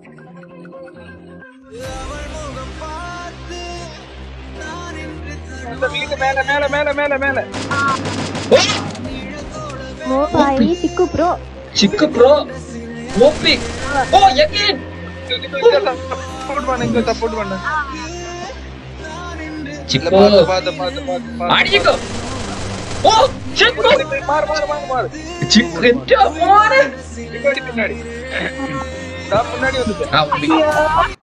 இந்த வீட்டு மேல மேல மேல மேல மேல ஓ பாய் சிக்கு ப்ரோ சிக்கு ப்ரோ ஓபி ஓ எகேன் சப்போர்ட் பண்ணு இங்க சப்போர்ட் பண்ணு இல்ல சிக்கு பாத்து பாத்து பாத்து பாத்து பாத்து அடிச்சுக்கோ ஓ சிக்கு மாறு மாறு மாறு மாறு சிக்கு எட்ட மாறு பின்னாடி பின்னாடி நான் முன்னாடி வந்துட்டேன் அப்படி